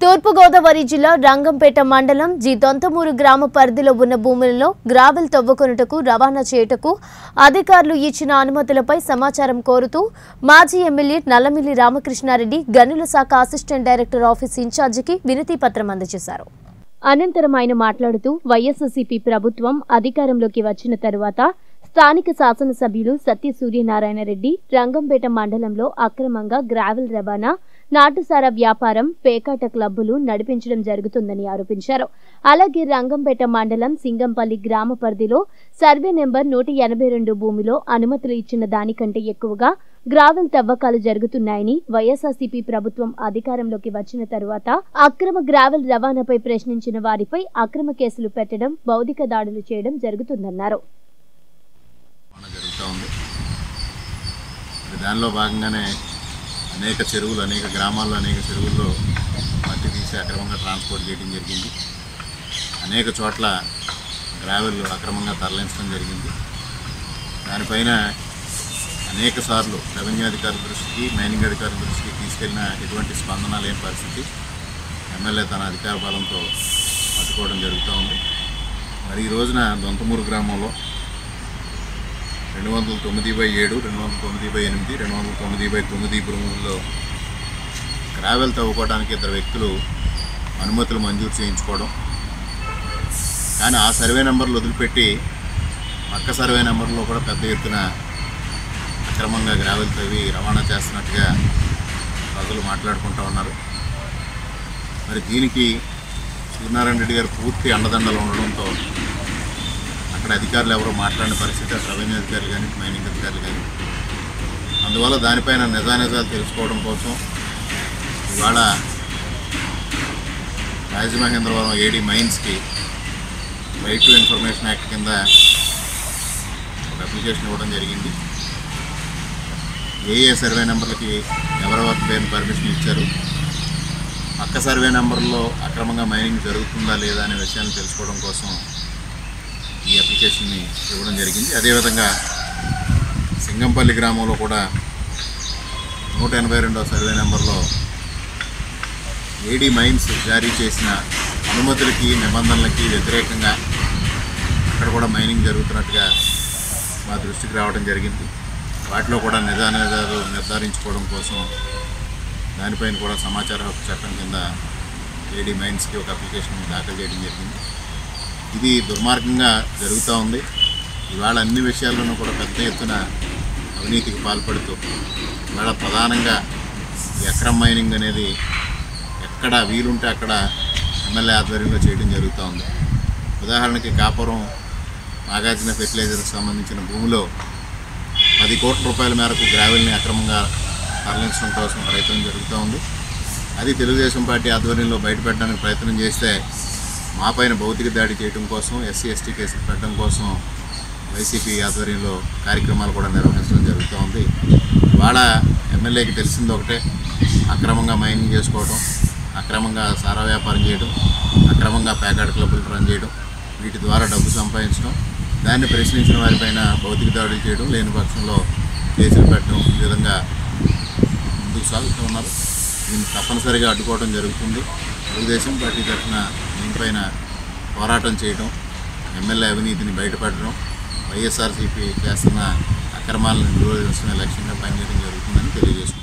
తూర్పుగోదావరి జిల్లా రంగంపేట మండలం జి దొంతమూరు గ్రామ పరిధిలో ఉన్న భూములలో గ్రావెల్ తవ్వుకొనుటకు రవాణా చేయుటకు అధికారులు ఇచ్చిన అనుమతులపై సమాచారం కోరుతూ మాజీ ఎమ్మెల్యే నల్లమిల్లి రామకృష్ణారెడ్డి గనుల శాఖ అసిస్టెంట్ డైరెక్టర్ ఆఫీస్ ఇన్ఛార్జికి వినతి పత్రం అందజేశారు అనంతరం ఆయన మాట్లాడుతూ వైఎస్ఆర్సీపీ ప్రభుత్వం అధికారంలోకి వచ్చిన తరువాత స్థానిక శాసనసభ్యులు సత్య సూర్యనారాయణ రెడ్డి రంగంపేట మండలంలో అక్రమంగా గ్రావెల్ రవాణా నాటుసారా వ్యాపారం పేకాట క్లబ్బులు నడిపించడం జరుగుతుందని ఆరోపించారు అలాగే రంగంపేట మండలం సింగంపల్లి గ్రామ పరిధిలో సర్వే నెంబర్ నూట ఎనభై రెండు భూమిలో అనుమతులు ఇచ్చిన దానికంటే ఎక్కువగా గ్రావెల్ తవ్వకాలు జరుగుతున్నాయని వైఎస్ఆర్సీపీ ప్రభుత్వం అధికారంలోకి వచ్చిన తరువాత అక్రమ గ్రావెల్ రవాణాపై ప్రశ్నించిన వారిపై అక్రమ కేసులు పెట్టడం భౌతిక దాడులు చేయడం జరుగుతుందన్నారు నిర్మాణం జరుగుతూ ఉంది మరి దానిలో భాగంగానే అనేక చెరువులు అనేక గ్రామాల్లో అనేక చెరువుల్లో మట్టి తీసి అక్రమంగా ట్రాన్స్పోర్ట్ చేయడం జరిగింది అనేక చోట్ల గ్రావెల్ అక్రమంగా తరలించడం జరిగింది దానిపైన అనేక సార్లు రెవెన్యూ అధికారుల దృష్టికి మైనింగ్ అధికారుల దృష్టికి తీసుకెళ్లిన ఎటువంటి స్పందన లేని పరిస్థితి ఎమ్మెల్యే తన అధికార బలంతో పట్టుకోవడం జరుగుతూ ఉంది మరి ఈ రోజున దొంతమూరు గ్రామంలో రెండు వందల తొమ్మిది బై ఏడు రెండు వందల తొమ్మిది బై ఎనిమిది రెండు వందల తొమ్మిది బై తొమ్మిది భూముల్లో గ్రావెల్ తవ్వుకోవడానికి ఇద్దరు వ్యక్తులు అనుమతులు మంజూరు చేయించుకోవడం కానీ ఆ సర్వే నెంబర్లు వదిలిపెట్టి పక్క సర్వే నెంబర్లో కూడా పెద్ద ఎత్తున అక్రమంగా గ్రావెల్ తవ్వి రవాణా చేస్తున్నట్టుగా ప్రజలు మాట్లాడుకుంటూ ఉన్నారు మరి దీనికి సూర్యనారాయణ రెడ్డి గారు పూర్తి అండదండలు ఉండడంతో అక్కడ అధికారులు ఎవరో మాట్లాడిన పరిస్థితి అటు రెవెన్యూ అధికారులు కానీ మైనింగ్ అధికారులు కానీ అందువల్ల దానిపైన నిజానిజాలు తెలుసుకోవడం కోసం ఇవాళ రాజమహేంద్రవరం ఏడి మైన్స్కి రైట్ టు ఇన్ఫర్మేషన్ యాక్ట్ కింద ఒక అప్లికేషన్ ఇవ్వడం జరిగింది ఏ ఏ సర్వే నెంబర్లకి ఎవరెవరి పేరు పర్మిషన్ ఇచ్చారు పక్క సర్వే నెంబర్లో అక్రమంగా మైనింగ్ జరుగుతుందా లేదా అనే విషయాన్ని తెలుసుకోవడం కోసం ఈ అప్లికేషన్ని ఇవ్వడం జరిగింది అదేవిధంగా సింగంపల్లి గ్రామంలో కూడా నూట ఎనభై రెండవ సర్వే నెంబర్లో ఏడీ మైన్స్ జారీ చేసిన అనుమతులకి నిబంధనలకి వ్యతిరేకంగా అక్కడ కూడా మైనింగ్ జరుగుతున్నట్టుగా మా దృష్టికి రావడం జరిగింది వాటిలో కూడా నిజానిజాలు నిర్ధారించుకోవడం కోసం దానిపైన కూడా సమాచార హక్కు చట్టం కింద ఏడీ మైన్స్కి ఒక అప్లికేషన్ దాఖలు చేయడం జరిగింది ఇది దుర్మార్గంగా జరుగుతూ ఉంది ఇవాళ అన్ని విషయాల్లోనూ కూడా పెద్ద ఎత్తున అవినీతికి పాల్పడుతూ ఇవాళ ప్రధానంగా ఈ అక్రమ్ మైనింగ్ అనేది ఎక్కడ వీలుంటే అక్కడ ఎమ్మెల్యే ఆధ్వర్యంలో చేయడం జరుగుతూ ఉంది ఉదాహరణకి కాపురం నాగార్జున ఫెర్టిలైజర్కి సంబంధించిన భూమిలో పది కోట్ల రూపాయల మేరకు గ్రావెల్ని అక్రమంగా తరలించడం కోసం ప్రయత్నం జరుగుతూ ఉంది అది తెలుగుదేశం పార్టీ ఆధ్వర్యంలో బయటపెట్టడానికి ప్రయత్నం చేస్తే మా పైన భౌతిక దాడి చేయడం కోసం ఎస్సీ ఎస్టీ కేసులు పెట్టడం కోసం వైసీపీ ఆధ్వర్యంలో కార్యక్రమాలు కూడా నిర్వహించడం జరుగుతూ ఉంది ఇవాళ ఎమ్మెల్యేకి తెలిసింది ఒకటే అక్రమంగా మైనింగ్ చేసుకోవడం అక్రమంగా సారా వ్యాపారం చేయడం అక్రమంగా ప్యాకెట్ క్లబ్బులు రన్ చేయడం వీటి ద్వారా డబ్బు సంపాదించడం దాన్ని ప్రశ్నించిన వారిపైన భౌతిక దాడులు చేయడం లేని పక్షంలో కేసులు పెట్టడం ఈ విధంగా ముందుకు సాగుతూ ఉన్నారు దీన్ని తప్పనిసరిగా అడ్డుకోవడం జరుగుతుంది తెలుగుదేశం పార్టీ తరఫున దీనిపైన పోరాటం చేయడం ఎమ్మెల్యే అవినీతిని బయటపెట్టడం వైఎస్ఆర్సీపీ చేస్తున్న అక్రమాలను నిరోధించడమే లక్ష్యంగా పనిచేయడం జరుగుతుందని తెలియజేసుకుంటున్నాను